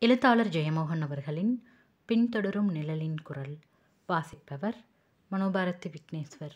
எழுத்தாளர் ஜெயமோகன் அவர்களின் பின்தொடரும் நிழலின் குரல் வாசிப்பவர் மனோபாரதி விக்னேஸ்வர்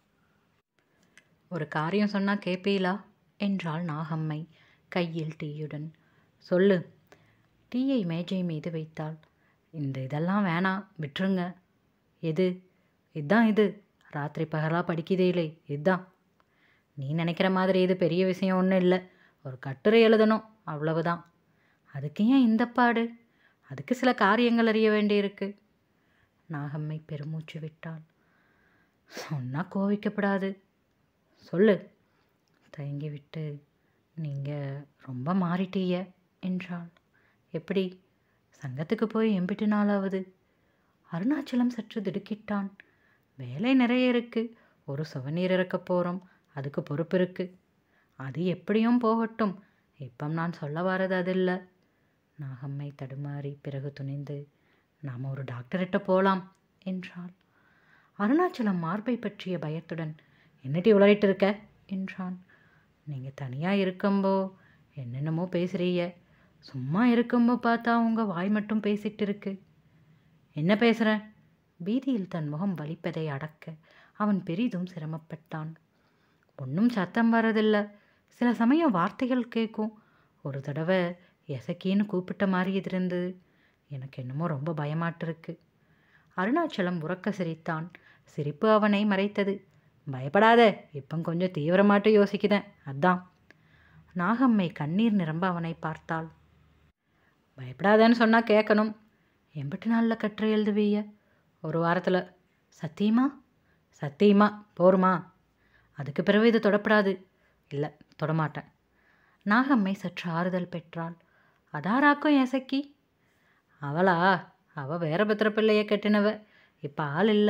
ஒரு காரியம் சொன்னால் கேப்பீலா என்றாள் நாகம்மை கையில் டீயுடன் சொல்லு டீயை மேஜை மீது வைத்தாள் இந்த இதெல்லாம் வேணாம் விட்டுருங்க எது இதான் இது ராத்திரி பகலாக படிக்குதேலே இதுதான் நீ நினைக்கிற மாதிரி இது பெரிய விஷயம் ஒன்றும் இல்லை ஒரு கட்டுரை எழுதணும் அவ்வளவுதான் அதுக்கு ஏன் இந்த பாடு அதுக்கு சில காரியங்கள் அறிய வேண்டியிருக்கு நாகம்மை பெருமூச்சு விட்டாள் சொன்னால் கோவிக்கப்படாது சொல்லு தயங்கி விட்டு நீங்கள் ரொம்ப மாறிட்டீய என்றாள் எப்படி சங்கத்துக்கு போய் எம்பிட்டு நாளாவது அருணாச்சலம் சற்று திடுக்கிட்டான் வேலை நிறைய இருக்கு ஒரு சுவநீர் இறக்க போகிறோம் அதுக்கு பொறுப்பு இருக்கு அது எப்படியும் போகட்டும் இப்போ நான் சொல்ல வரது அது இல்லை நாகம்மை தடுமாறி பிறகு துணிந்து நாம் ஒரு டாக்டர்கிட்ட போகலாம் என்றாள் அருணாச்சலம் மார்பை பற்றிய பயத்துடன் என்னட்டி உளறிட்டு இருக்க என்றான் நீங்கள் தனியாக இருக்கம்போ என்னென்னமோ பேசுகிறீய சும்மா இருக்கும்போ பார்த்தா உங்கள் வாய் மட்டும் பேசிட்டு இருக்கு என்ன பேசுகிறேன் பீதியில் தன் முகம் வலிப்பதை அடக்க அவன் பெரிதும் சிரமப்பட்டான் ஒன்றும் சத்தம் வரதில்லை சில சமயம் வார்த்தைகள் கேட்கும் ஒரு தடவை எசக்கின்னு கூப்பிட்ட மாதிரி இது இருந்தது எனக்கு என்னமோ ரொம்ப பயமாட்டு இருக்கு அருணாச்சலம் உறக்க சிரித்தான் சிரிப்பு அவனை மறைத்தது பயப்படாத இப்போ கொஞ்சம் தீவிரமாட்டு யோசிக்குதேன் அதான் நாகம்மை கண்ணீர் நிரம்ப அவனை பார்த்தாள் பயப்படாதேன்னு சொன்னால் கேட்கணும் எண்பட்டு நாளில் கட்டுரை எழுதுவீய ஒரு வாரத்தில் சத்தியமா சத்தியமா போருமா அதுக்கு பிறகு இது தொடப்படாது இல்லை தொடமாட்டேன் நாகம்மை சற்று ஆறுதல் பெற்றாள் அதாராக்கும் எசக்கி அவளா அவள் வேற பத்திர பிள்ளைய கட்டினவ இப்போ ஆள் இல்லை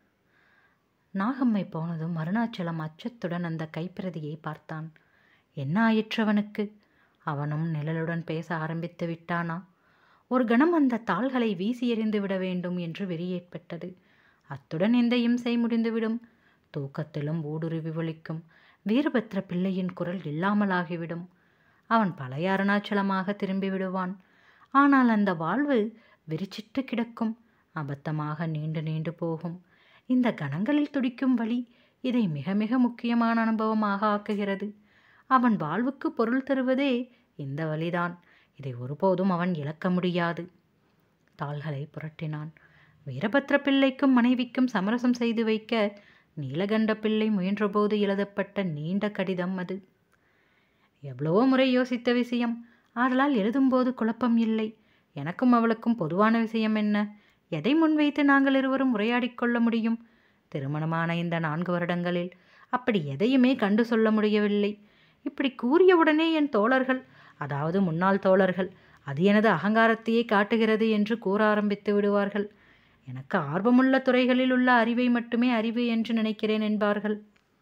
நாகம்மை போனதும் அருணாச்சலம் அச்சத்துடன் அந்த கைப்பிரதியை பார்த்தான் என்ன ஆயிற்றவனுக்கு அவனும் நிழலுடன் பேச ஆரம்பித்து விட்டானா ஒரு கணம் அந்த தாள்களை வீசி எறிந்து விட வேண்டும் என்று வெறி ஏற்பட்டது அத்துடன் இந்த இம்சை முடிந்துவிடும் தூக்கத்திலும் ஊடுருவி ஒழிக்கும் வீரபத்திர பிள்ளையின் குரல் இல்லாமலாகிவிடும் அவன் பழைய அருணாச்சலமாக திரும்பி விடுவான் ஆனால் அந்த வாழ்வு விரிச்சிட்டு கிடக்கும் அபத்தமாக நீண்டு நீண்டு போகும் இந்த கணங்களில் துடிக்கும் வழி இதை மிக மிக முக்கியமான அனுபவமாக ஆக்குகிறது அவன் வாழ்வுக்கு பொருள் தருவதே இந்த வழிதான் இதை ஒருபோதும் அவன் இழக்க முடியாது தாள்களை புரட்டினான் வீரபத்திர பிள்ளைக்கும் மனைவிக்கும் சமரசம் செய்து வைக்க நீலகண்ட பிள்ளை முயன்றபோது எழுதப்பட்ட நீண்ட கடிதம் அது எவ்வளவோ முறை யோசித்த விஷயம் ஆதலால் எழுதும்போது குழப்பம் இல்லை எனக்கும் அவளுக்கும் பொதுவான விஷயம் என்ன எதை முன்வைத்து நாங்கள் இருவரும் உரையாடிக் கொள்ள முடியும் திருமணமான இந்த நான்கு வருடங்களில் அப்படி எதையுமே கண்டு சொல்ல முடியவில்லை இப்படி கூறியவுடனே என் தோழர்கள் அதாவது முன்னாள் தோழர்கள் அது எனது அகங்காரத்தையே காட்டுகிறது என்று கூற ஆரம்பித்து விடுவார்கள் எனக்கு ஆர்வமுள்ள துறைகளில் உள்ள அறிவை மட்டுமே அறிவு என்று நினைக்கிறேன் என்பார்கள்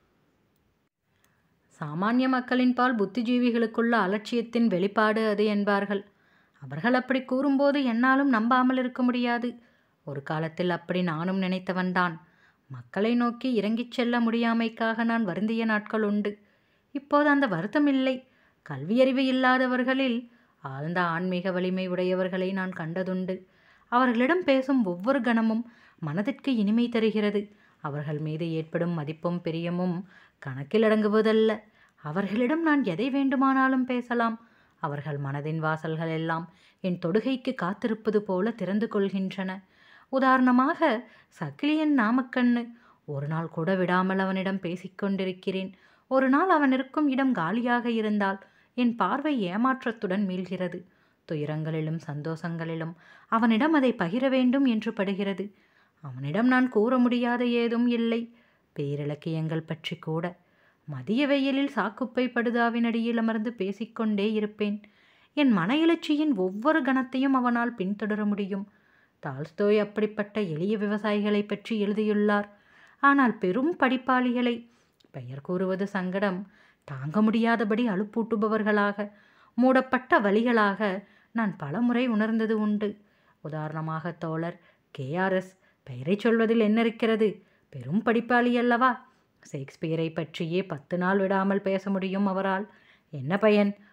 சாமானிய மக்களின் பால் புத்திஜீவிகளுக்குள்ள அலட்சியத்தின் வெளிப்பாடு அது என்பார்கள் அவர்கள் அப்படி கூறும்போது என்னாலும் நம்பாமல் இருக்க முடியாது ஒரு காலத்தில் அப்படி நானும் நினைத்தவன்தான் மக்களை நோக்கி இறங்கிச் செல்ல முடியாமைக்காக நான் வருந்திய நாட்கள் உண்டு இப்போது அந்த வருத்தம் இல்லை கல்வியறிவு இல்லாதவர்களில் ஆழ்ந்த ஆன்மீக வலிமை உடையவர்களை நான் கண்டதுண்டு அவர்களிடம் பேசும் ஒவ்வொரு கணமும் மனதிற்கு இனிமை தருகிறது அவர்கள் மீது ஏற்படும் மதிப்பும் பிரியமும் கணக்கில் அடங்குவதல்ல அவர்களிடம் நான் எதை வேண்டுமானாலும் பேசலாம் அவர்கள் மனதின் வாசல்கள் எல்லாம் என் தொடுகைக்கு காத்திருப்பது போல திறந்து கொள்கின்றன உதாரணமாக சக்கிலியன் நாமக்கண்ணு ஒரு நாள் கூட விடாமல் அவனிடம் பேசிக்கொண்டிருக்கிறேன் ஒரு நாள் அவன் இருக்கும் இடம் காலியாக இருந்தால் என் பார்வை ஏமாற்றத்துடன் மீள்கிறது துயரங்களிலும் சந்தோஷங்களிலும் அவனிடம் அதை பகிர வேண்டும் என்று படுகிறது அவனிடம் நான் கூற முடியாத ஏதும் இல்லை பேரிலக்கியங்கள் பற்றி கூட மதிய வெயிலில் சாக்குப்பை படுதாவின் அடியில் அமர்ந்து பேசிக்கொண்டே இருப்பேன் என் மன எழுச்சியின் ஒவ்வொரு கணத்தையும் அவனால் பின்தொடர முடியும் டால்ஸ்டோய் அப்படிப்பட்ட எளிய விவசாயிகளை பற்றி எழுதியுள்ளார் ஆனால் பெரும் படிப்பாளிகளை பெயர் கூறுவது சங்கடம் தாங்க முடியாதபடி அலுப்பூட்டுபவர்களாக மூடப்பட்ட வழிகளாக நான் பலமுறை உணர்ந்தது உண்டு உதாரணமாக தோழர் கேஆர்எஸ் பெயரை சொல்வதில் என்ன இருக்கிறது பெரும் படிப்பாளி அல்லவா ஷேக்ஸ்பியரை பற்றியே பத்து நாள் விடாமல் பேச முடியும் அவரால் என்ன பயன்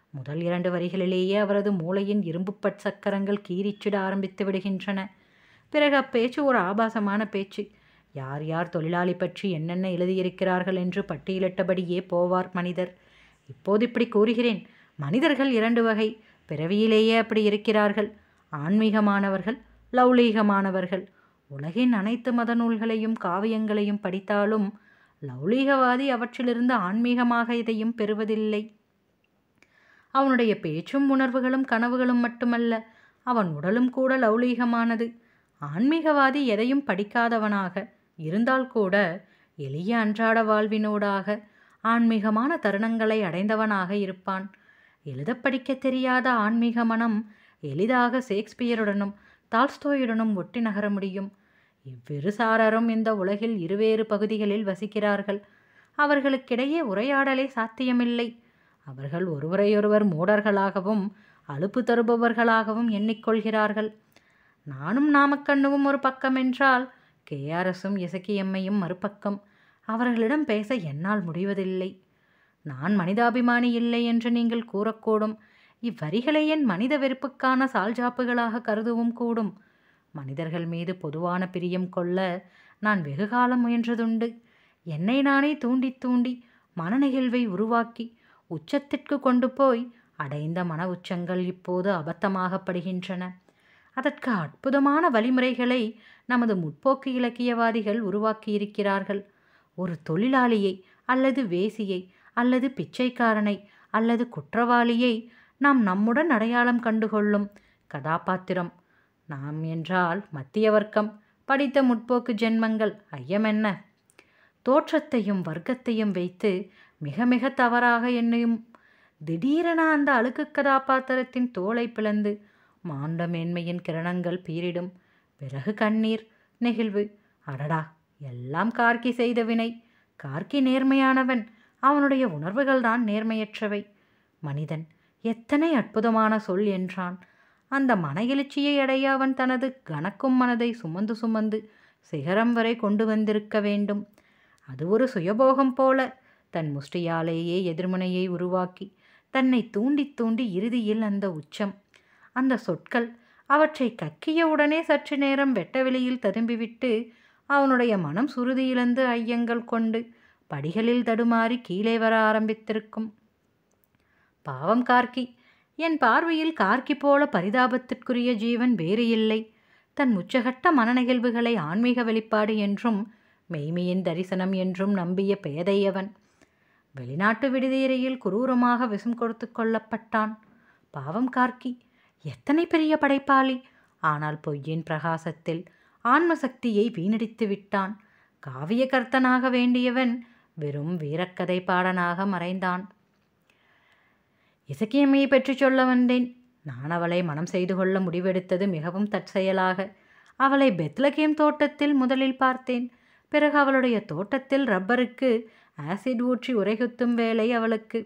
முதல் இரண்டு வரிகளிலேயே அவரது மூளையின் இரும்புப்பட் சக்கரங்கள் கீறிச்சிட ஆரம்பித்து விடுகின்றன பிறகு அப்பேச்சு ஒரு ஆபாசமான பேச்சு யார் யார் தொழிலாளி பற்றி என்னென்ன எழுதியிருக்கிறார்கள் என்று பட்டியலிட்டபடியே போவார் மனிதர் இப்போது இப்படி கூறுகிறேன் மனிதர்கள் இரண்டு வகை பிறவியிலேயே அப்படி இருக்கிறார்கள் ஆன்மீகமானவர்கள் லௌலீகமானவர்கள் உலகின் அனைத்து மத நூல்களையும் காவியங்களையும் படித்தாலும் லௌலீகவாதி அவற்றிலிருந்து ஆன்மீகமாக எதையும் பெறுவதில்லை அவனுடைய பேச்சும் உணர்வுகளும் கனவுகளும் மட்டுமல்ல அவன் உடலும் கூட லௌலீகமானது ஆன்மீகவாதி எதையும் படிக்காதவனாக இருந்தால் கூட எளிய அன்றாட வாழ்வினோடாக ஆன்மீகமான தருணங்களை அடைந்தவனாக இருப்பான் எழுத படிக்க தெரியாத ஆன்மீக மனம் எளிதாக ஷேக்ஸ்பியருடனும் டால்ஸ்டோயுடனும் ஒட்டி நகர முடியும் இவ்விரு சாரரும் இந்த உலகில் இருவேறு பகுதிகளில் வசிக்கிறார்கள் அவர்களுக்கிடையே உரையாடலே சாத்தியமில்லை அவர்கள் ஒருவரையொருவர் மூடர்களாகவும் அலுப்பு தருபவர்களாகவும் எண்ணிக்கொள்கிறார்கள் நானும் நாமக்கண்ணுவும் ஒரு பக்கம் என்றால் கேஆர்எஸும் இசக்கியம்மையும் மறுபக்கம் அவர்களிடம் பேச என்னால் முடிவதில்லை நான் மனிதாபிமானி இல்லை என்று நீங்கள் கூறக்கூடும் இவ்வரிகளை என் மனித வெறுப்புக்கான சால்ஜாப்புகளாக கருதவும் கூடும் மனிதர்கள் மீது பொதுவான பிரியம் கொள்ள நான் வெகுகாலம் முயன்றதுண்டு என்னை நானே தூண்டி தூண்டி மனநெகிழ்வை உருவாக்கி உச்சத்திற்கு கொண்டு போய் அடைந்த மன உச்சங்கள் இப்போது அபத்தமாகப்படுகின்றன அதற்கு அற்புதமான வழிமுறைகளை நமது முற்போக்கு இலக்கியவாதிகள் உருவாக்கியிருக்கிறார்கள் ஒரு தொழிலாளியை அல்லது வேசியை அல்லது பிச்சைக்காரனை அல்லது குற்றவாளியை நாம் நம்முடன் அடையாளம் கண்டுகொள்ளும் கதாபாத்திரம் நாம் என்றால் மத்திய வர்க்கம் படித்த முற்போக்கு ஜென்மங்கள் ஐயமென்ன தோற்றத்தையும் வர்க்கத்தையும் வைத்து மிக மிக தவறாக என்னையும் திடீரென அந்த அழுக்கு கதாபாத்திரத்தின் தோலை பிளந்து மாண்ட மேன்மையின் கிரணங்கள் பீரிடும் பிறகு கண்ணீர் நெகிழ்வு அடடா எல்லாம் கார்க்கி செய்த வினை கார்க்கி நேர்மையானவன் அவனுடைய உணர்வுகள்தான் நேர்மையற்றவை மனிதன் எத்தனை அற்புதமான சொல் என்றான் அந்த மன எழுச்சியை அடைய அவன் தனது கணக்கும் மனதை சுமந்து சுமந்து சிகரம் வரை கொண்டு வந்திருக்க வேண்டும் அது ஒரு சுயபோகம் போல தன் முஷ்டியாலேயே எதிர்முனையை உருவாக்கி தன்னை தூண்டி தூண்டி இறுதியில் அந்த உச்சம் அந்த சொற்கள் அவற்றை கக்கிய உடனே சற்று நேரம் வெட்டவெளியில் ததும்பிவிட்டு அவனுடைய மனம் சுருதி இழந்து ஐயங்கள் கொண்டு படிகளில் தடுமாறி கீழே வர ஆரம்பித்திருக்கும் பாவம் கார்க்கி என் பார்வையில் கார்க்கி போல பரிதாபத்திற்குரிய ஜீவன் வேறு இல்லை தன் உச்சகட்ட மனநிகழ்வுகளை ஆன்மீக வெளிப்பாடு என்றும் மெய்மையின் தரிசனம் என்றும் நம்பிய பேதையவன் வெளிநாட்டு விடுதியறையில் குரூரமாக விஷம் கொடுத்து கொள்ளப்பட்டான் பாவம் கார்க்கி எத்தனை பெரிய படைப்பாளி ஆனால் பொய்யின் பிரகாசத்தில் ஆன்ம சக்தியை வீணடித்து விட்டான் காவிய கர்த்தனாக வேண்டியவன் வெறும் வீரக்கதை பாடனாக மறைந்தான் இசக்கியம்மையை பற்றி சொல்ல வந்தேன் நான் அவளை மனம் செய்து கொள்ள முடிவெடுத்தது மிகவும் தற்செயலாக அவளை பெத்லகேம் தோட்டத்தில் முதலில் பார்த்தேன் பிறகு அவளுடைய தோட்டத்தில் ரப்பருக்கு ஆசிட் ஊற்றி உரைகுத்தும் வேலை அவளுக்கு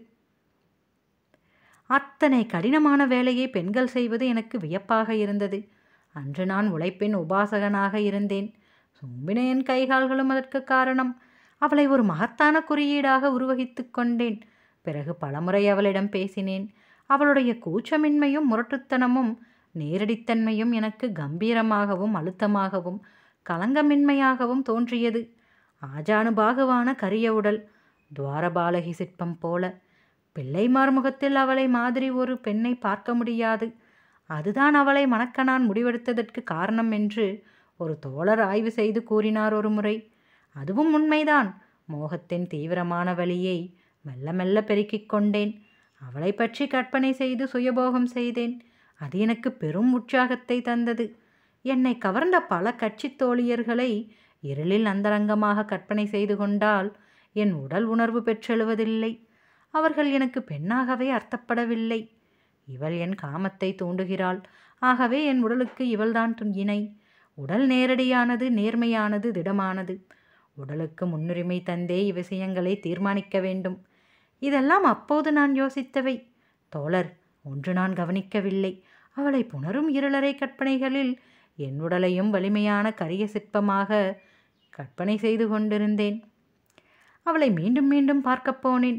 அத்தனை கடினமான வேலையை பெண்கள் செய்வது எனக்கு வியப்பாக இருந்தது அன்று நான் உழைப்பின் உபாசகனாக இருந்தேன் சும்பின என் கைகால்களும் அதற்கு காரணம் அவளை ஒரு மகத்தான குறியீடாக உருவகித்து கொண்டேன் பிறகு பலமுறை அவளிடம் பேசினேன் அவளுடைய கூச்சமின்மையும் முரட்டுத்தனமும் நேரடித்தன்மையும் எனக்கு கம்பீரமாகவும் அழுத்தமாகவும் களங்கமின்மையாகவும் தோன்றியது ஆஜானுபாகுவான கரிய உடல் துவாரபாலகி சிற்பம் போல பிள்ளைமார் முகத்தில் அவளை மாதிரி ஒரு பெண்ணை பார்க்க முடியாது அதுதான் அவளை மணக்க நான் முடிவெடுத்ததற்கு காரணம் என்று ஒரு தோழர் ஆய்வு செய்து கூறினார் ஒரு முறை அதுவும் உண்மைதான் மோகத்தின் தீவிரமான வழியை மெல்ல மெல்ல பெருக்கிக் கொண்டேன் அவளை பற்றி கற்பனை செய்து சுயபோகம் செய்தேன் அது எனக்கு பெரும் உற்சாகத்தை தந்தது என்னை கவர்ந்த பல கட்சித் தோழியர்களை இருளில் அந்தரங்கமாக கற்பனை செய்து கொண்டால் என் உடல் உணர்வு பெற்றெழுவதில்லை அவர்கள் எனக்கு பெண்ணாகவே அர்த்தப்படவில்லை இவள் என் காமத்தை தூண்டுகிறாள் ஆகவே என் உடலுக்கு இவள்தான் இணை உடல் நேரடியானது நேர்மையானது திடமானது உடலுக்கு முன்னுரிமை தந்தே இவ்விஷயங்களை தீர்மானிக்க வேண்டும் இதெல்லாம் அப்போது நான் யோசித்தவை தோழர் ஒன்று நான் கவனிக்கவில்லை அவளை புணரும் இருளறை கற்பனைகளில் என் உடலையும் வலிமையான கரிய சிற்பமாக கற்பனை செய்து கொண்டிருந்தேன் அவளை மீண்டும் மீண்டும் பார்க்கப் போனேன்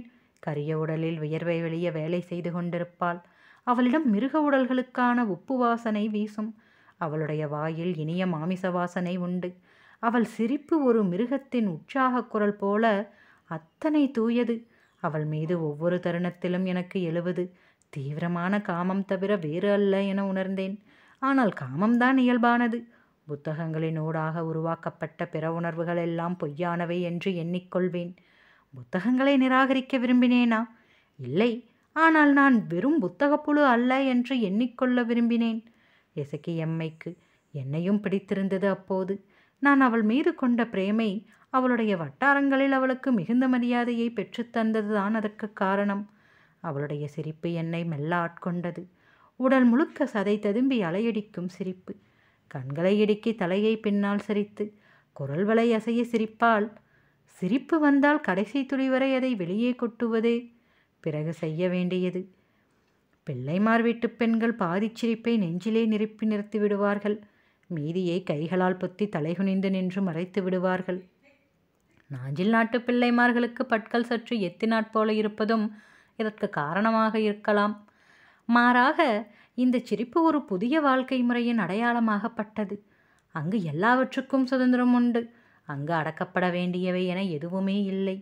கரிய உடலில் வியர்வை வெளிய வேலை செய்து கொண்டிருப்பாள் அவளிடம் மிருக உடல்களுக்கான உப்பு வாசனை வீசும் அவளுடைய வாயில் இனிய மாமிச வாசனை உண்டு அவள் சிரிப்பு ஒரு மிருகத்தின் உற்சாக குரல் போல அத்தனை தூயது அவள் மீது ஒவ்வொரு தருணத்திலும் எனக்கு எழுவது தீவிரமான காமம் தவிர வேறு அல்ல என உணர்ந்தேன் ஆனால் காமம்தான் இயல்பானது புத்தகங்களின் ஊடாக உருவாக்கப்பட்ட பிற உணர்வுகள் எல்லாம் பொய்யானவை என்று எண்ணிக்கொள்வேன் புத்தகங்களை நிராகரிக்க விரும்பினேனா இல்லை ஆனால் நான் வெறும் புத்தகப்புழு அல்ல என்று எண்ணிக்கொள்ள விரும்பினேன் எசக்கி எம்மைக்கு என்னையும் பிடித்திருந்தது அப்போது நான் அவள் மீது கொண்ட பிரேமை அவளுடைய வட்டாரங்களில் அவளுக்கு மிகுந்த மரியாதையை பெற்றுத்தந்ததுதான் அதற்கு காரணம் அவளுடைய சிரிப்பு என்னை மெல்ல ஆட்கொண்டது உடல் முழுக்க சதை ததும்பி அலையடிக்கும் சிரிப்பு கண்களை இடுக்கி தலையை பின்னால் சிரித்து குரல் வலை அசைய சிரிப்பால் சிரிப்பு வந்தால் கடைசி துளி வரை அதை வெளியே கொட்டுவதே பிறகு செய்ய வேண்டியது பிள்ளைமார் வீட்டு பெண்கள் பாதிச் சிரிப்பை நெஞ்சிலே நிரப்பி நிறுத்தி விடுவார்கள் மீதியை கைகளால் பொத்தி தலைகுனிந்து நின்று மறைத்து விடுவார்கள் நாஞ்சில் நாட்டு பிள்ளைமார்களுக்கு பற்கள் சற்று எத்தினாற் போல இருப்பதும் இதற்கு காரணமாக இருக்கலாம் மாறாக இந்த சிரிப்பு ஒரு புதிய வாழ்க்கை முறையின் அடையாளமாகப்பட்டது அங்கு எல்லாவற்றுக்கும் சுதந்திரம் உண்டு அங்கு அடக்கப்பட வேண்டியவை என எதுவுமே இல்லை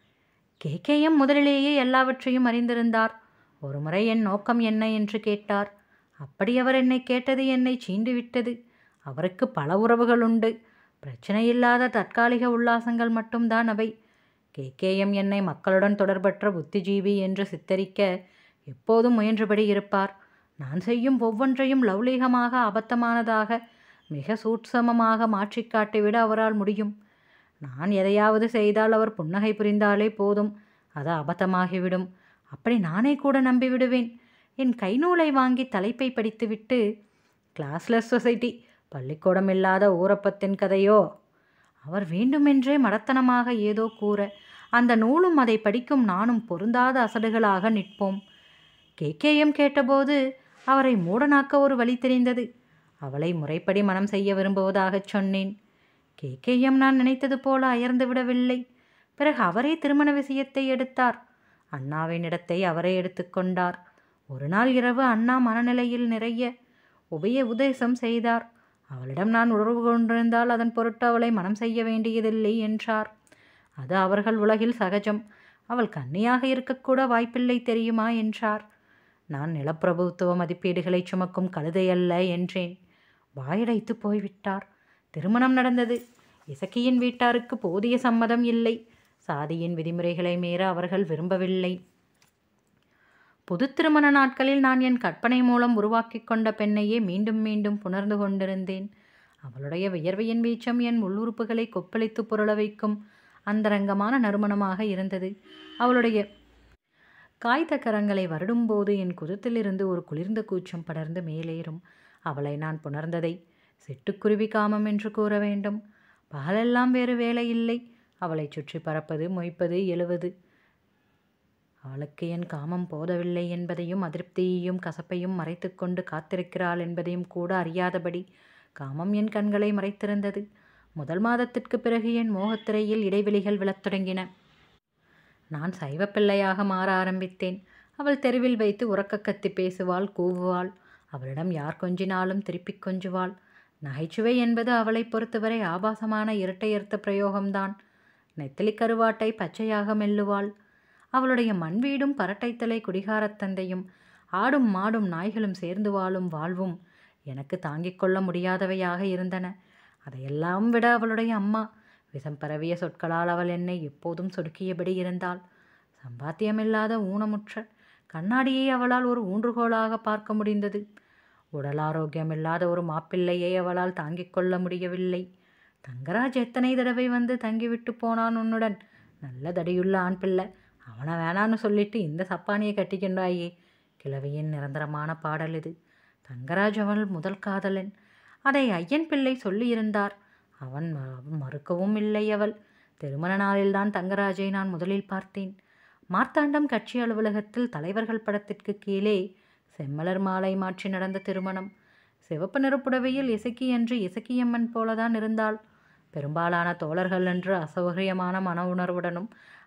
கேகேஎம் முதலிலேயே எல்லாவற்றையும் அறிந்திருந்தார் ஒருமுறை என் நோக்கம் என்ன என்று கேட்டார் அப்படி அவர் என்னை கேட்டது என்னை சீண்டிவிட்டது அவருக்கு பல உறவுகள் உண்டு பிரச்சனையில்லாத தற்காலிக உல்லாசங்கள் மட்டும்தான் அவை கேகேஎம் என்னை மக்களுடன் தொடர்பற்ற புத்திஜீவி என்று சித்தரிக்க எப்போதும் முயன்றபடி இருப்பார் நான் செய்யும் ஒவ்வொன்றையும் லௌலீகமாக அபத்தமானதாக மிக சூட்சமமாக மாற்றிக் காட்டிவிட அவரால் முடியும் நான் எதையாவது செய்தால் அவர் புன்னகை புரிந்தாலே போதும் அது அபத்தமாகிவிடும் அப்படி நானே கூட நம்பிவிடுவேன் என் கைநூலை வாங்கி தலைப்பை படித்துவிட்டு கிளாஸ்லெஸ் சொசைட்டி பள்ளிக்கூடம் இல்லாத ஊரப்பத்தின் கதையோ அவர் வேண்டுமென்றே மடத்தனமாக ஏதோ கூற அந்த நூலும் அதை படிக்கும் நானும் பொருந்தாத அசடுகளாக நிற்போம் கேகேஎம் கேட்டபோது அவரை மூடனாக்க ஒரு வழி தெரிந்தது அவளை முறைப்படி மனம் செய்ய விரும்புவதாகச் சொன்னேன் கேகேஎம் நான் நினைத்தது போல அயர்ந்து விடவில்லை பிறகு அவரே திருமண விஷயத்தை எடுத்தார் அண்ணாவின் இடத்தை அவரே எடுத்துக்கொண்டார் ஒரு நாள் இரவு அண்ணா மனநிலையில் நிறைய உபய உபதேசம் செய்தார் அவளிடம் நான் உறவு கொண்டிருந்தால் அதன் பொருட்டு அவளை மனம் செய்ய வேண்டியதில்லை என்றார் அது அவர்கள் உலகில் சகஜம் அவள் கன்னியாக இருக்கக்கூட வாய்ப்பில்லை தெரியுமா என்றார் நான் நிலப்பிரபுத்துவ மதிப்பீடுகளை சுமக்கும் கழுதை அல்ல என்றேன் வாயடைத்து போய்விட்டார் திருமணம் நடந்தது இசக்கியின் வீட்டாருக்கு போதிய சம்மதம் இல்லை சாதியின் விதிமுறைகளை மீற அவர்கள் விரும்பவில்லை புது திருமண நாட்களில் நான் என் கற்பனை மூலம் உருவாக்கி கொண்ட பெண்ணையே மீண்டும் மீண்டும் புணர்ந்து கொண்டிருந்தேன் அவளுடைய வியர்வையின் வீச்சம் என் உள்ளுறுப்புகளை கொப்பளித்து புரள வைக்கும் அந்தரங்கமான நறுமணமாக இருந்தது அவளுடைய காய்ந்த கரங்களை வருடும்போது என் குதத்திலிருந்து ஒரு குளிர்ந்த கூச்சம் படர்ந்து மேலேறும் அவளை நான் புணர்ந்ததை சிட்டுக்குருவி காமம் என்று கூற வேண்டும் பகலெல்லாம் வேறு வேலை இல்லை அவளை சுற்றி பறப்பது மொய்ப்பது எழுவது அவளுக்கு என் காமம் போதவில்லை என்பதையும் அதிருப்தியையும் கசப்பையும் மறைத்துக்கொண்டு காத்திருக்கிறாள் என்பதையும் கூட அறியாதபடி காமம் என் கண்களை மறைத்திருந்தது முதல் மாதத்திற்கு பிறகு என் மோகத்திரையில் இடைவெளிகள் விழத் தொடங்கின நான் சைவ பிள்ளையாக மாற ஆரம்பித்தேன் அவள் தெருவில் வைத்து உறக்க கத்தி பேசுவாள் கூவுவாள் அவளிடம் யார் கொஞ்சினாலும் திருப்பிக் கொஞ்சுவாள் நகைச்சுவை என்பது அவளை பொறுத்தவரை ஆபாசமான இரட்டையர்த்த பிரயோகம்தான் நெத்திலி கருவாட்டை பச்சையாக மெல்லுவாள் அவளுடைய மண் வீடும் பரட்டைத்தலை குடிகாரத் தந்தையும் ஆடும் மாடும் நாய்களும் சேர்ந்து வாழும் வாழ்வும் எனக்கு தாங்கிக் கொள்ள முடியாதவையாக இருந்தன அதையெல்லாம் விட அவளுடைய அம்மா விஷம் பரவிய சொற்களால் அவள் என்னை எப்போதும் சொடுக்கியபடி இருந்தாள் சம்பாத்தியமில்லாத ஊனமுற்ற கண்ணாடியை அவளால் ஒரு ஊன்றுகோலாக பார்க்க முடிந்தது உடல் ஆரோக்கியமில்லாத ஒரு மாப்பிள்ளையை அவளால் தாங்கிக் கொள்ள முடியவில்லை தங்கராஜ் எத்தனை தடவை வந்து தங்கிவிட்டு போனான் உன்னுடன் நல்ல தடியுள்ள ஆண் பிள்ளை அவனை வேணான்னு சொல்லிட்டு இந்த சப்பானியை கட்டிக்கின்றாயே கிழவியின் நிரந்தரமான பாடல் இது தங்கராஜ் அவள் முதல் காதலன் அதை ஐயன் பிள்ளை சொல்லியிருந்தார் அவன் ம- மறுக்கவும் இல்லை அவள் திருமண நாளில்தான் தங்கராஜை நான் முதலில் பார்த்தேன் மார்த்தாண்டம் கட்சி அலுவலகத்தில் தலைவர்கள் படத்திற்கு கீழே செம்மலர் மாலை மாற்றி நடந்த திருமணம் சிவப்பு நிறப்புடவையில் இசக்கி என்று இசக்கியம்மன் போலதான் இருந்தாள் பெரும்பாலான தோழர்கள் என்று அசௌகரியமான மன உணர்வுடனும்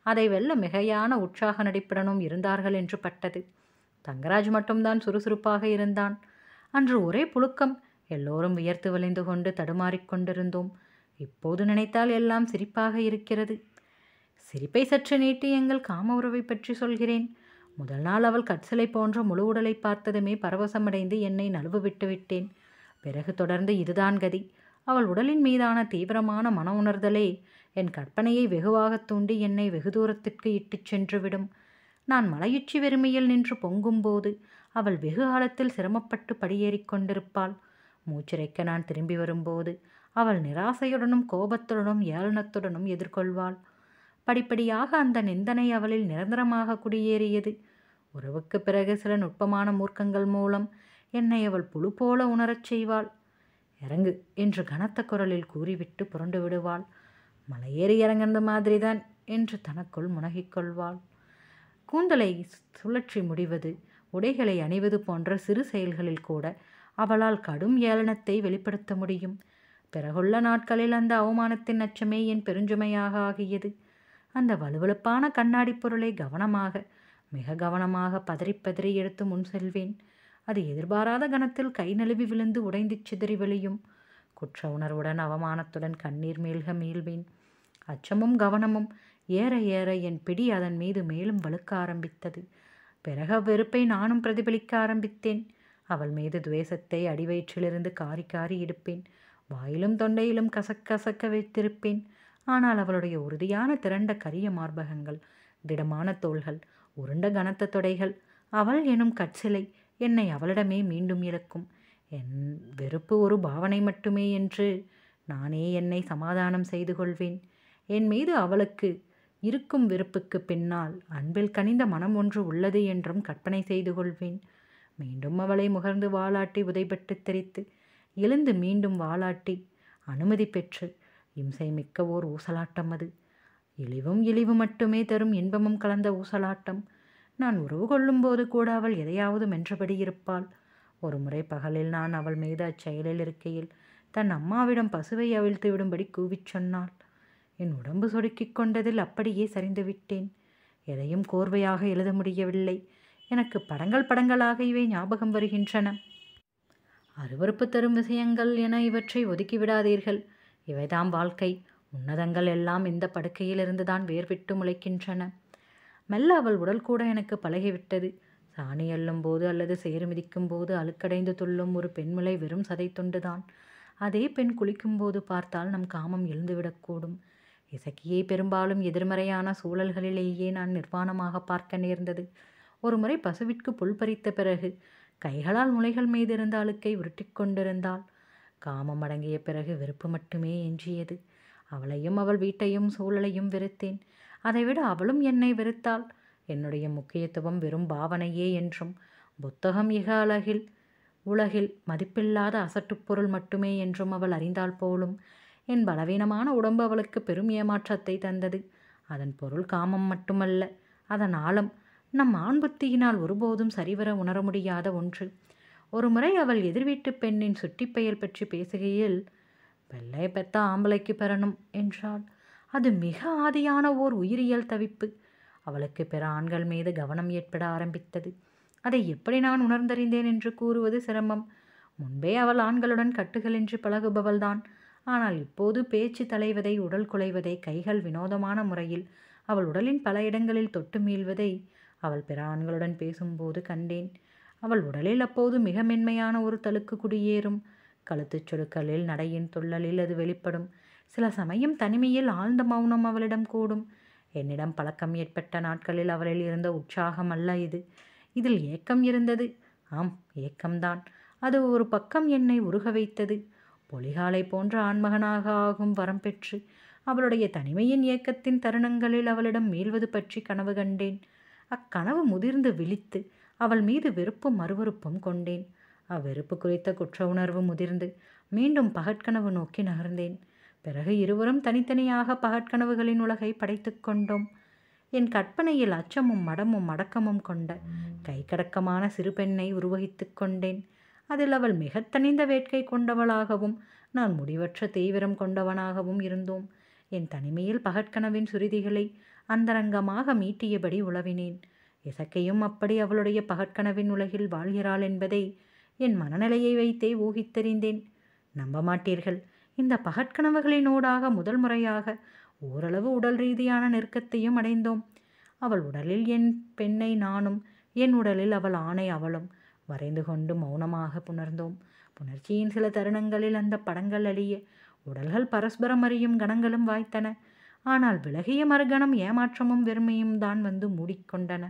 அதை வெல்ல மிகையான உற்சாக நடிப்புடனும் இருந்தார்கள் என்று பட்டது தங்கராஜ் மட்டும்தான் சுறுசுறுப்பாக இருந்தான் அன்று ஒரே புழுக்கம் எல்லோரும் வியர்த்து வலிந்து கொண்டு தடுமாறிக் கொண்டிருந்தோம் இப்போது நினைத்தால் எல்லாம் சிரிப்பாக இருக்கிறது சிரிப்பை சற்று நீட்டி எங்கள் காம உறவை பற்றி சொல்கிறேன் முதல் நாள் அவள் கற்சிலை போன்ற முழு உடலை பார்த்ததுமே பரவசமடைந்து என்னை நழுவ விட்டு விட்டேன் பிறகு தொடர்ந்து இதுதான் கதி அவள் உடலின் மீதான தீவிரமான மன உணர்தலே என் கற்பனையை வெகுவாக தூண்டி என்னை வெகு தூரத்திற்கு இட்டுச் சென்றுவிடும் நான் மலையுச்சி வெறுமையில் நின்று பொங்கும்போது அவள் வெகு காலத்தில் சிரமப்பட்டு படியேறிக் கொண்டிருப்பாள் மூச்சிறைக்க நான் திரும்பி வரும்போது அவள் நிராசையுடனும் கோபத்துடனும் ஏளனத்துடனும் எதிர்கொள்வாள் படிப்படியாக அந்த நிந்தனை அவளில் நிரந்தரமாக குடியேறியது உறவுக்கு பிறகு சில நுட்பமான மூர்க்கங்கள் மூலம் என்னை அவள் புழு போல உணரச் செய்வாள் இறங்கு என்று கனத்த குரலில் கூறிவிட்டு புரண்டு விடுவாள் மலையேறி இறங்குறது மாதிரிதான் என்று தனக்குள் முனகிக் கொள்வாள் கூந்தலை சுழற்றி முடிவது உடைகளை அணிவது போன்ற சிறு செயல்களில் கூட அவளால் கடும் ஏளனத்தை வெளிப்படுத்த முடியும் பிறகுள்ள நாட்களில் அந்த அவமானத்தின் அச்சமே என் பெருஞ்சுமையாக ஆகியது அந்த வலுவழுப்பான கண்ணாடி பொருளை கவனமாக மிக கவனமாக பதறி பதறி எடுத்து முன் செல்வேன் அது எதிர்பாராத கணத்தில் கை நழுவி விழுந்து உடைந்து சிதறி வெளியும் குற்ற உணர்வுடன் அவமானத்துடன் கண்ணீர் மேல்க மீள்வேன் அச்சமும் கவனமும் ஏற ஏற என் பிடி அதன் மீது மேலும் வலுக்க ஆரம்பித்தது பிறகு அவ்வெறுப்பை நானும் பிரதிபலிக்க ஆரம்பித்தேன் அவள் மீது துவேஷத்தை அடிவயிற்றிலிருந்து காரி காரி எடுப்பேன் வாயிலும் தொண்டையிலும் கசக் கசக்க வைத்திருப்பேன் ஆனால் அவளுடைய உறுதியான திரண்ட கரிய மார்பகங்கள் திடமான தோள்கள் உருண்ட கனத்த தொடைகள் அவள் எனும் கற்சிலை என்னை அவளிடமே மீண்டும் இழக்கும் என் வெறுப்பு ஒரு பாவனை மட்டுமே என்று நானே என்னை சமாதானம் செய்து கொள்வேன் என் மீது அவளுக்கு இருக்கும் வெறுப்புக்கு பின்னால் அன்பில் கனிந்த மனம் ஒன்று உள்ளது என்றும் கற்பனை செய்து கொள்வேன் மீண்டும் அவளை முகர்ந்து வாலாட்டி உதைபட்டு தெரித்து எழுந்து மீண்டும் வாலாட்டி அனுமதி பெற்று இம்சை மிக்க ஓர் ஊசலாட்டம் அது இழிவும் இழிவு மட்டுமே தரும் இன்பமும் கலந்த ஊசலாட்டம் நான் உறவு கொள்ளும்போது கூட அவள் எதையாவது மென்றபடி இருப்பாள் ஒரு முறை பகலில் நான் அவள் மீது அச்செயலில் இருக்கையில் தன் அம்மாவிடம் பசுவை அவிழ்த்து விடும்படி கூவிச் சொன்னாள் என் உடம்பு சொடுக்கிக் கொண்டதில் அப்படியே சரிந்து விட்டேன் எதையும் கோர்வையாக எழுத முடியவில்லை எனக்கு படங்கள் படங்களாக இவை ஞாபகம் வருகின்றன அருவறுப்பு தரும் விஷயங்கள் என இவற்றை ஒதுக்கி விடாதீர்கள் இவைதாம் வாழ்க்கை உன்னதங்கள் எல்லாம் இந்த படுக்கையிலிருந்து தான் வேர்விட்டு முளைக்கின்றன மெல்ல அவள் உடல் கூட எனக்கு பழகிவிட்டது சாணி அள்ளும் போது அல்லது சேறு மிதிக்கும் போது அழுக்கடைந்து துள்ளும் ஒரு பெண்முலை வெறும் சதை துண்டுதான் அதே பெண் குளிக்கும்போது பார்த்தால் நம் காமம் எழுந்துவிடக்கூடும் இசக்கியை பெரும்பாலும் எதிர்மறையான சூழல்களிலேயே நான் நிர்வாணமாக பார்க்க நேர்ந்தது ஒரு முறை பசுவிற்கு புல் பறித்த பிறகு கைகளால் முளைகள் மீது இருந்த அழுக்கை உருட்டிக் கொண்டிருந்தாள் காமம் அடங்கிய பிறகு வெறுப்பு மட்டுமே எஞ்சியது அவளையும் அவள் வீட்டையும் சூழலையும் வெறுத்தேன் அதைவிட அவளும் என்னை வெறுத்தாள் என்னுடைய முக்கியத்துவம் வெறும் பாவனையே என்றும் புத்தகம் இக அழகில் உலகில் மதிப்பில்லாத அசட்டுப் பொருள் மட்டுமே என்றும் அவள் அறிந்தாள் போலும் என் பலவீனமான உடம்பு அவளுக்கு பெரும் ஏமாற்றத்தை தந்தது அதன் பொருள் காமம் மட்டுமல்ல அதன் ஆழம் நம் ஆண் புத்தியினால் ஒருபோதும் சரிவர உணர முடியாத ஒன்று ஒரு முறை அவள் எதிர்வீட்டு பெண்ணின் சுட்டிப்பெயல் பற்றி பேசுகையில் வெள்ளை பெத்த ஆம்பளைக்கு பெறணும் என்றாள் அது மிக ஆதியான ஓர் உயிரியல் தவிப்பு அவளுக்கு பிற ஆண்கள் மீது கவனம் ஏற்பட ஆரம்பித்தது அதை எப்படி நான் உணர்ந்தறிந்தேன் என்று கூறுவது சிரமம் முன்பே அவள் ஆண்களுடன் கட்டுகளின்றி பழகுபவள்தான் ஆனால் இப்போது பேச்சு தலைவதை உடல் குலைவதை கைகள் வினோதமான முறையில் அவள் உடலின் பல இடங்களில் தொட்டு மீள்வதை அவள் பிற ஆண்களுடன் பேசும்போது கண்டேன் அவள் உடலில் அப்போது மிக மென்மையான ஒரு தழுக்கு குடியேறும் கழுத்துச் சொடுக்கலில் நடையின் துள்ளலில் அது வெளிப்படும் சில சமயம் தனிமையில் ஆழ்ந்த மௌனம் அவளிடம் கூடும் என்னிடம் பழக்கம் ஏற்பட்ட நாட்களில் அவளில் இருந்த உற்சாகம் அல்ல இது இதில் ஏக்கம் இருந்தது ஆம் ஏக்கம்தான் அது ஒரு பக்கம் என்னை உருக வைத்தது பொலிகாலை போன்ற ஆண்மகனாக ஆகும் வரம் பெற்று அவளுடைய தனிமையின் ஏக்கத்தின் தருணங்களில் அவளிடம் மீள்வது பற்றி கனவு கண்டேன் அக்கனவு முதிர்ந்து விழித்து அவள் மீது வெறுப்பும் மறுவறுப்பும் கொண்டேன் அவ்வெறுப்பு குறித்த குற்ற உணர்வு முதிர்ந்து மீண்டும் பகற்கனவு நோக்கி நகர்ந்தேன் பிறகு இருவரும் தனித்தனியாக பகற்கனவுகளின் உலகை படைத்து கொண்டோம் என் கற்பனையில் அச்சமும் மடமும் அடக்கமும் கொண்ட கைக்கடக்கமான சிறு பெண்ணை உருவகித்து கொண்டேன் அதில் அவள் மிக தனிந்த வேட்கை கொண்டவளாகவும் நான் முடிவற்ற தீவிரம் கொண்டவனாகவும் இருந்தோம் என் தனிமையில் பகற்கனவின் சுருதிகளை அந்தரங்கமாக மீட்டியபடி உளவினேன் இசக்கையும் அப்படி அவளுடைய பகற்கனவின் உலகில் வாழ்கிறாள் என்பதை என் மனநிலையை வைத்தே ஊகித்தறிந்தேன் நம்ப மாட்டீர்கள் இந்த பகற்கனவுகளினூடாக முதல் முறையாக ஓரளவு உடல் ரீதியான நெருக்கத்தையும் அடைந்தோம் அவள் உடலில் என் பெண்ணை நானும் என் உடலில் அவள் ஆணை அவளும் வரைந்து கொண்டு மௌனமாக புணர்ந்தோம் புணர்ச்சியின் சில தருணங்களில் அந்த படங்கள் அழிய உடல்கள் பரஸ்பரம் அறியும் கணங்களும் வாய்த்தன ஆனால் விலகிய மறுகணம் ஏமாற்றமும் வெறுமையும் தான் வந்து மூடிக்கொண்டன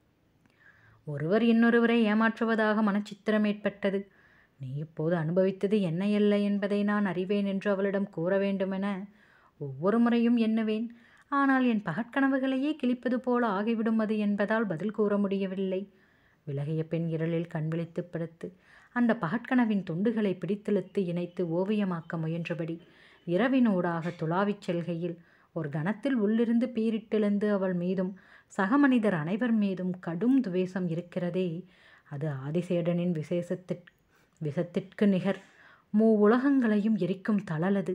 ஒருவர் இன்னொருவரை ஏமாற்றுவதாக மனச்சித்திரம் ஏற்பட்டது நீ இப்போது அனுபவித்தது என்ன இல்லை என்பதை நான் அறிவேன் என்று அவளிடம் கூற வேண்டுமென ஒவ்வொரு முறையும் எண்ணுவேன் ஆனால் என் பகற்கனவுகளையே கிழிப்பது போல ஆகிவிடும் அது என்பதால் பதில் கூற முடியவில்லை விலகிய பெண் இருளில் கண் விழித்து படுத்து அந்த பகற்கனவின் துண்டுகளை பிடித்தெழுத்து இணைத்து ஓவியமாக்க முயன்றபடி இரவினூடாக துளாவிச் செல்கையில் ஒரு கணத்தில் உள்ளிருந்து பீரிட்டெழுந்து அவள் மீதும் சக மனிதர் அனைவர் மீதும் கடும் துவேஷம் இருக்கிறதே அது ஆதிசேடனின் விசேஷத்திற் விஷத்திற்கு நிகர் மூ உலகங்களையும் எரிக்கும் தளலது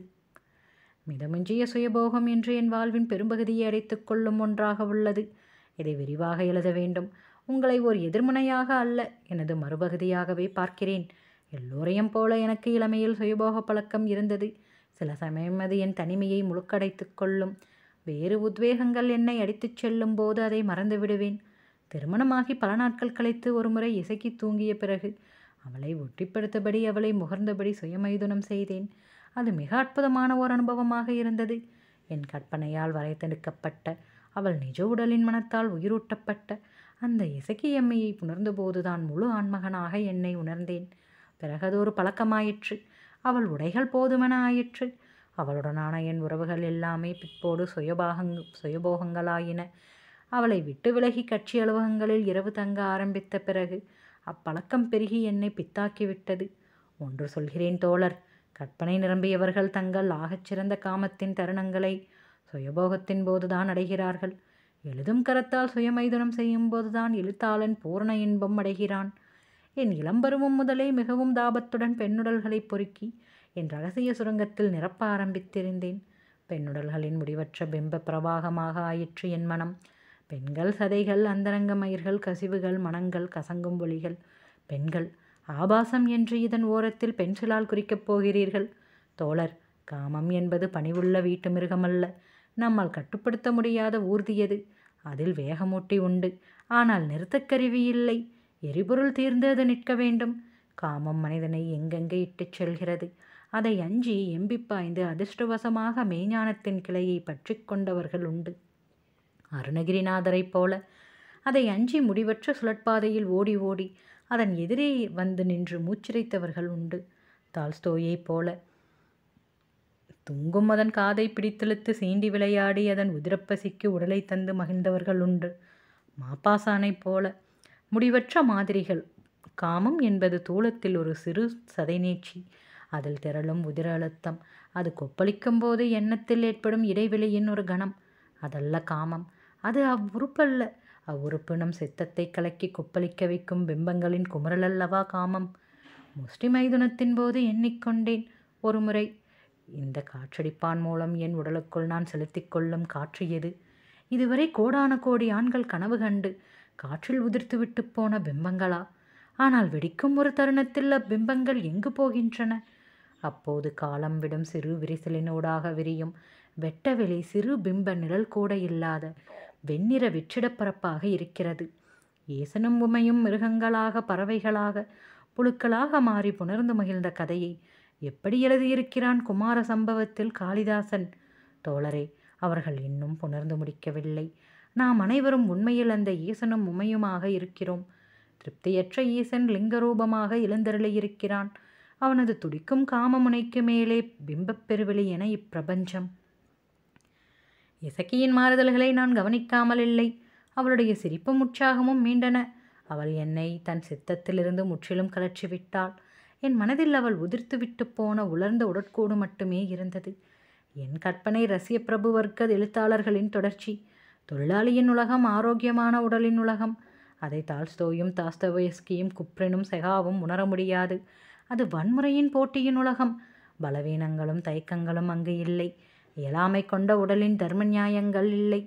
மிதமிஞ்சிய சுயபோகம் என்று என் வாழ்வின் பெரும்பகுதியை அடைத்துக் கொள்ளும் ஒன்றாக உள்ளது இதை விரிவாக எழுத வேண்டும் உங்களை ஒரு எதிர்மனையாக அல்ல எனது மறுபகுதியாகவே பார்க்கிறேன் எல்லோரையும் போல எனக்கு இளமையில் சுயபோக பழக்கம் இருந்தது சில சமயம் அது என் தனிமையை முழுக்கடைத்துக் கொள்ளும் வேறு உத்வேகங்கள் என்னை அடித்துச் செல்லும் போது அதை மறந்து விடுவேன் திருமணமாகி பல நாட்கள் கழித்து ஒருமுறை இசைக்கி தூங்கிய பிறகு அவளை ஒட்டிப்படுத்தபடி அவளை முகர்ந்தபடி சுயமைதுனம் செய்தேன் அது மிக அற்புதமான ஒரு அனுபவமாக இருந்தது என் கற்பனையால் வரைத்தெடுக்கப்பட்ட அவள் நிஜ உடலின் மனத்தால் உயிரூட்டப்பட்ட அந்த இசக்கியம்மையை புணர்ந்தபோதுதான் முழு ஆண்மகனாக என்னை உணர்ந்தேன் பிறகு அது ஒரு பழக்கமாயிற்று அவள் உடைகள் போதுமென ஆயிற்று அவளுடனான என் உறவுகள் எல்லாமே பிற்போடு சுயபாகங் சுயபோகங்களாயின அவளை விட்டு விலகி கட்சி அலுவலகங்களில் இரவு தங்க ஆரம்பித்த பிறகு அப்பழக்கம் பெருகி என்னை பித்தாக்கிவிட்டது ஒன்று சொல்கிறேன் தோழர் கற்பனை நிரம்பியவர்கள் தங்கள் ஆகச்சிறந்த காமத்தின் தருணங்களை சுயபோகத்தின் போதுதான் அடைகிறார்கள் எழுதும் கரத்தால் சுயமைதுனம் செய்யும் போதுதான் எழுத்தாளன் பூரண இன்பம் அடைகிறான் என் இளம்பருவம் முதலே மிகவும் தாபத்துடன் பெண்ணுடல்களை பொறுக்கி என் ரகசிய சுரங்கத்தில் நிரப்ப ஆரம்பித்திருந்தேன் பெண்ணுடல்களின் முடிவற்ற பிம்ப பிரவாகமாக ஆயிற்று என் மனம் பெண்கள் சதைகள் அந்தரங்க மயிர்கள் கசிவுகள் மனங்கள் கசங்கும் ஒளிகள் பெண்கள் ஆபாசம் என்று இதன் ஓரத்தில் பென்சிலால் குறிக்கப் போகிறீர்கள் தோழர் காமம் என்பது பணிவுள்ள வீட்டு மிருகமல்ல நம்மால் கட்டுப்படுத்த முடியாத ஊர்தியது அதில் வேகமூட்டி உண்டு ஆனால் நிறுத்தக்கருவி இல்லை எரிபொருள் தீர்ந்து அது நிற்க வேண்டும் காமம் மனிதனை எங்கெங்கே இட்டுச் செல்கிறது அதை அஞ்சி எம்பி பாய்ந்து அதிர்ஷ்டவசமாக மெய்ஞானத்தின் கிளையை பற்றி கொண்டவர்கள் உண்டு அருணகிரிநாதரைப் போல அதை அஞ்சி முடிவற்ற சுழற்பாதையில் ஓடி ஓடி அதன் எதிரே வந்து நின்று மூச்சிரைத்தவர்கள் உண்டு தால்ஸ்தோயைப் போல துங்கும் அதன் காதை பிடித்தெழுத்து சீண்டி விளையாடி அதன் உதிரப்பசிக்கு உடலை தந்து மகிழ்ந்தவர்கள் உண்டு மாப்பாசானைப் போல முடிவற்ற மாதிரிகள் காமம் என்பது தூளத்தில் ஒரு சிறு சதைநீட்சி அதில் திரளும் உதிர அழுத்தம் அது கொப்பளிக்கும் போது எண்ணத்தில் ஏற்படும் இடைவெளியின் ஒரு கணம் அதல்ல காமம் அது அவ்வுறுப்பல்ல அவ்வுறுப்பு நம் சித்தத்தை கலக்கி கொப்பளிக்க வைக்கும் பிம்பங்களின் குமரலல்லவா காமம் முஷ்டி மைதுனத்தின் போது எண்ணிக்கொண்டேன் ஒருமுறை இந்த காற்றடிப்பான் மூலம் என் உடலுக்குள் நான் செலுத்திக் கொள்ளும் காற்று எது இதுவரை கோடான கோடி ஆண்கள் கனவு கண்டு காற்றில் உதிர்த்துவிட்டு போன பிம்பங்களா ஆனால் வெடிக்கும் ஒரு தருணத்தில் அப்பிம்பங்கள் எங்கு போகின்றன அப்போது காலம் விடும் சிறு விரிசலினூடாக விரியும் வெட்டவெளி சிறு பிம்ப நிழல் கூட இல்லாத வெண்ணிற வெற்றிடப்பரப்பாக இருக்கிறது ஏசனும் உமையும் மிருகங்களாக பறவைகளாக புழுக்களாக மாறி புணர்ந்து மகிழ்ந்த கதையை எப்படி எழுதியிருக்கிறான் குமார சம்பவத்தில் காளிதாசன் தோழரே அவர்கள் இன்னும் புணர்ந்து முடிக்கவில்லை நாம் அனைவரும் உண்மையில் அந்த ஈசனும் உமையுமாக இருக்கிறோம் திருப்தியற்ற ஈசன் லிங்கரூபமாக எழுந்தருளியிருக்கிறான் அவனது துடிக்கும் காமமுனைக்கு மேலே பிம்பப் பெருவெளி என இப்பிரபஞ்சம் இசக்கியின் மாறுதல்களை நான் கவனிக்காமல் இல்லை அவளுடைய சிரிப்பும் உற்சாகமும் மீண்டன அவள் என்னை தன் சித்தத்திலிருந்து முற்றிலும் கலற்றி விட்டாள் என் மனதில் அவள் உதிர்த்து விட்டு போன உலர்ந்த உடற்கூடு மட்டுமே இருந்தது என் கற்பனை ரசிய பிரபு வர்க்க எழுத்தாளர்களின் தொடர்ச்சி தொழிலாளியின் உலகம் ஆரோக்கியமான உடலின் உலகம் அதை தால்ஸ்தோயும் தாஸ்தவயஸ்கியும் குப்ரினும் செகாவும் உணர முடியாது அது வன்முறையின் போட்டியின் உலகம் பலவீனங்களும் தயக்கங்களும் அங்கு இல்லை இயலாமை கொண்ட உடலின் தர்ம நியாயங்கள் இல்லை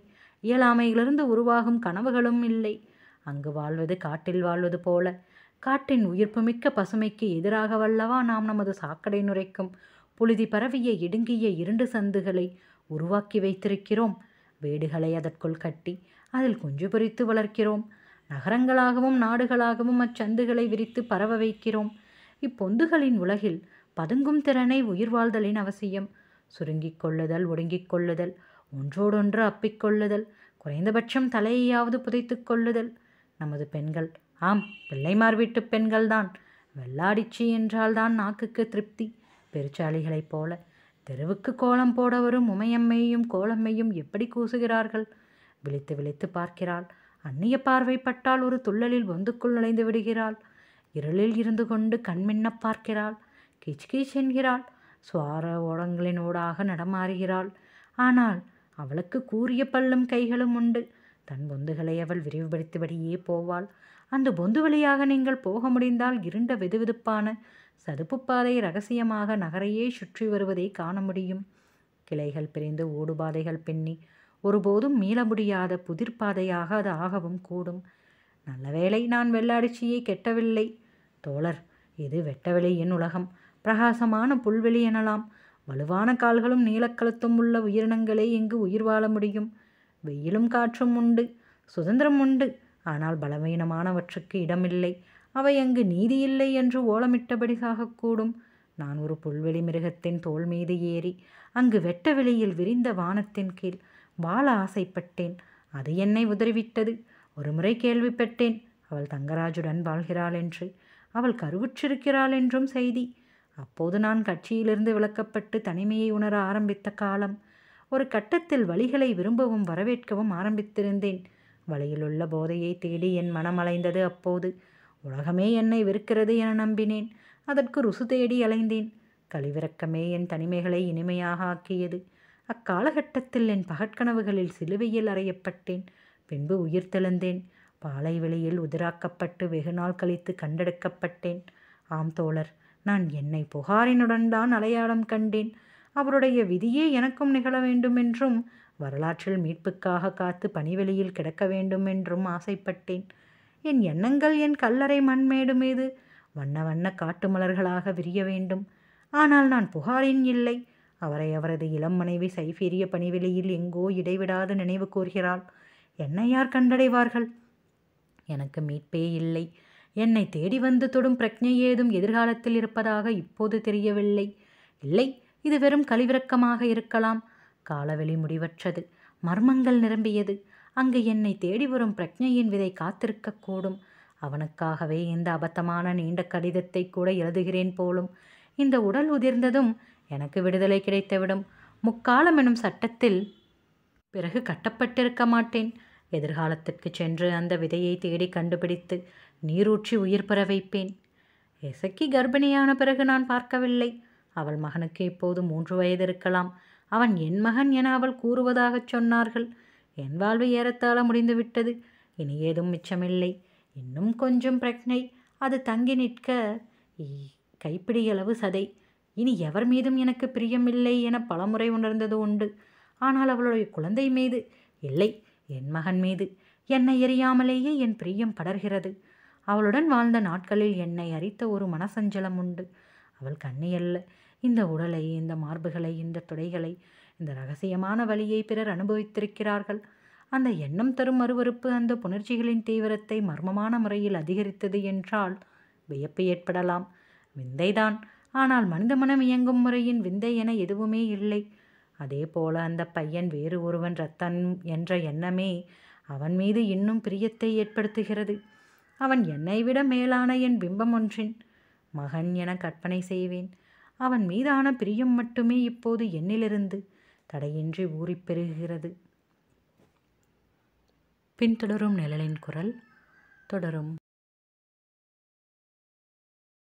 இயலாமையிலிருந்து உருவாகும் கனவுகளும் இல்லை அங்கு வாழ்வது காட்டில் வாழ்வது போல காட்டின் உயிர்ப்புமிக்க பசுமைக்கு எதிராக வல்லவா நாம் நமது சாக்கடை நுரைக்கும் புழுதி பரவிய இடுங்கிய இருண்டு சந்துகளை உருவாக்கி வைத்திருக்கிறோம் வீடுகளை அதற்குள் கட்டி அதில் குஞ்சு பொரித்து வளர்க்கிறோம் நகரங்களாகவும் நாடுகளாகவும் அச்சந்துகளை விரித்து பரவ வைக்கிறோம் இப்பொந்துகளின் உலகில் பதுங்கும் திறனை உயிர் வாழ்தலின் அவசியம் சுருங்கிக் கொள்ளுதல் ஒடுங்கிக் கொள்ளுதல் ஒன்றோடொன்று அப்பிக்கொள்ளுதல் குறைந்தபட்சம் தலையையாவது புதைத்துக் கொள்ளுதல் நமது பெண்கள் ஆம் பிள்ளைமார் வீட்டு பெண்கள்தான் வெள்ளாடிச்சி என்றால்தான் நாக்குக்கு திருப்தி பெருச்சாளிகளைப் போல தெருவுக்கு கோலம் போட வரும் உமையம்மையும் கோலம்மையும் எப்படி கூசுகிறார்கள் விழித்து விழித்து பார்க்கிறாள் அந்நிய பார்வைப்பட்டால் ஒரு துள்ளலில் பொந்துக்குள் நுழைந்து விடுகிறாள் இருளில் இருந்து கொண்டு கண்மின்ன பார்க்கிறாள் கீச் கீச் என்கிறாள் சுவார ஓடங்களின் ஊடாக நடமாறுகிறாள் ஆனால் அவளுக்கு கூறிய பல்லும் கைகளும் உண்டு தன் பொந்துகளை அவள் விரிவுபடுத்திபடியே போவாள் அந்த பொந்து வழியாக நீங்கள் போக முடிந்தால் இருண்ட வெதுவெதுப்பான சதுப்பு பாதை ரகசியமாக நகரையே சுற்றி வருவதை காண முடியும் கிளைகள் பிரிந்து ஓடுபாதைகள் பின்னி ஒருபோதும் மீள முடியாத புதிர்பாதையாக அது ஆகவும் கூடும் நல்ல வேளை நான் வெள்ளாடிச்சியை கெட்டவில்லை தோழர் இது வெட்டவெளியின் உலகம் பிரகாசமான புல்வெளி எனலாம் வலுவான கால்களும் நீலக்கழுத்தும் உள்ள உயிரினங்களே இங்கு உயிர் வாழ முடியும் வெயிலும் காற்றும் உண்டு சுதந்திரம் உண்டு ஆனால் பலவீனமானவற்றுக்கு இடமில்லை அவை அங்கு நீதி இல்லை என்று ஓலமிட்டபடி சாகக்கூடும் நான் ஒரு புல்வெளி மிருகத்தின் தோல் மீது ஏறி அங்கு வெட்ட வெளியில் விரிந்த வானத்தின் கீழ் வாழ ஆசைப்பட்டேன் அது என்னை உதறிவிட்டது ஒருமுறை கேள்விப்பட்டேன் அவள் தங்கராஜுடன் வாழ்கிறாள் என்று அவள் கருவுற்றிருக்கிறாள் என்றும் செய்தி அப்போது நான் கட்சியிலிருந்து விலக்கப்பட்டு தனிமையை உணர ஆரம்பித்த காலம் ஒரு கட்டத்தில் வழிகளை விரும்பவும் வரவேற்கவும் ஆரம்பித்திருந்தேன் வழியிலுள்ள போதையை தேடி என் மனம் அலைந்தது அப்போது உலகமே என்னை வெறுக்கிறது என நம்பினேன் அதற்கு ருசு தேடி அலைந்தேன் கழிவிறக்கமே என் தனிமைகளை இனிமையாக ஆக்கியது அக்காலகட்டத்தில் என் பகற்கனவுகளில் சிலுவையில் அறையப்பட்டேன் பின்பு உயிர் தெழுந்தேன் பாலை வெளியில் உதிராக்கப்பட்டு வெகு நாள் கழித்து கண்டெடுக்கப்பட்டேன் ஆம் தோழர் நான் என்னை புகாரினுடன் தான் அடையாளம் கண்டேன் அவருடைய விதியே எனக்கும் நிகழ வேண்டுமென்றும் வரலாற்றில் மீட்புக்காக காத்து பனிவெளியில் கிடக்க வேண்டும் என்றும் ஆசைப்பட்டேன் என் எண்ணங்கள் என் கல்லறை மண்மேடு மீது வண்ண வண்ண காட்டு மலர்களாக விரிய வேண்டும் ஆனால் நான் புகாரின் இல்லை அவரை அவரது இளம் மனைவி சைஃபீரிய பனிவெளியில் எங்கோ இடைவிடாது நினைவு கூர்கிறாள் என்னை யார் கண்டடைவார்கள் எனக்கு மீட்பே இல்லை என்னை தேடி வந்து தொடும் பிரக்ஞை ஏதும் எதிர்காலத்தில் இருப்பதாக இப்போது தெரியவில்லை இல்லை இது வெறும் கழிவிறக்கமாக இருக்கலாம் காலவெளி முடிவற்றது மர்மங்கள் நிரம்பியது அங்கு என்னை தேடி வரும் பிரக்ஞையின் விதை காத்திருக்கக்கூடும் அவனுக்காகவே இந்த அபத்தமான நீண்ட கடிதத்தை கூட எழுதுகிறேன் போலும் இந்த உடல் உதிர்ந்ததும் எனக்கு விடுதலை கிடைத்துவிடும் முக்காலம் எனும் சட்டத்தில் பிறகு கட்டப்பட்டிருக்க மாட்டேன் எதிர்காலத்திற்கு சென்று அந்த விதையை தேடி கண்டுபிடித்து நீரூற்றி உயிர் பெற வைப்பேன் எசக்கி கர்ப்பிணியான பிறகு நான் பார்க்கவில்லை அவள் மகனுக்கு இப்போது மூன்று வயது இருக்கலாம் அவன் என் மகன் என அவள் கூறுவதாகச் சொன்னார்கள் என் வாழ்வு ஏறத்தாழ முடிந்துவிட்டது இனி ஏதும் மிச்சமில்லை இன்னும் கொஞ்சம் பிரக்னை அது தங்கி நிற்க ஈ, கைப்பிடியளவு சதை இனி எவர் மீதும் எனக்கு பிரியமில்லை என பலமுறை உணர்ந்தது உண்டு ஆனால் அவளுடைய குழந்தை மீது இல்லை என் மகன் மீது என்னை எறியாமலேயே என் பிரியம் படர்கிறது அவளுடன் வாழ்ந்த நாட்களில் என்னை அரித்த ஒரு மனசஞ்சலம் உண்டு அவள் கண்ணியல்ல இந்த உடலை இந்த மார்புகளை இந்த துடைகளை இந்த ரகசியமான வழியை பிறர் அனுபவித்திருக்கிறார்கள் அந்த எண்ணம் தரும் அருவருப்பு அந்த புணர்ச்சிகளின் தீவிரத்தை மர்மமான முறையில் அதிகரித்தது என்றால் வியப்பு ஏற்படலாம் விந்தைதான் ஆனால் மனித மனம் இயங்கும் முறையின் விந்தை என எதுவுமே இல்லை அதே போல அந்த பையன் வேறு ஒருவன் ரத்தன் என்ற எண்ணமே அவன் மீது இன்னும் பிரியத்தை ஏற்படுத்துகிறது அவன் என்னை விட மேலான என் பிம்பம் ஒன்றின் மகன் என கற்பனை செய்வேன் அவன் மீதான பிரியம் மட்டுமே இப்போது என்னிலிருந்து தடையின்றி ஊறிப் பெருகுகிறது பின்தொடரும் நிழலின் குரல் தொடரும்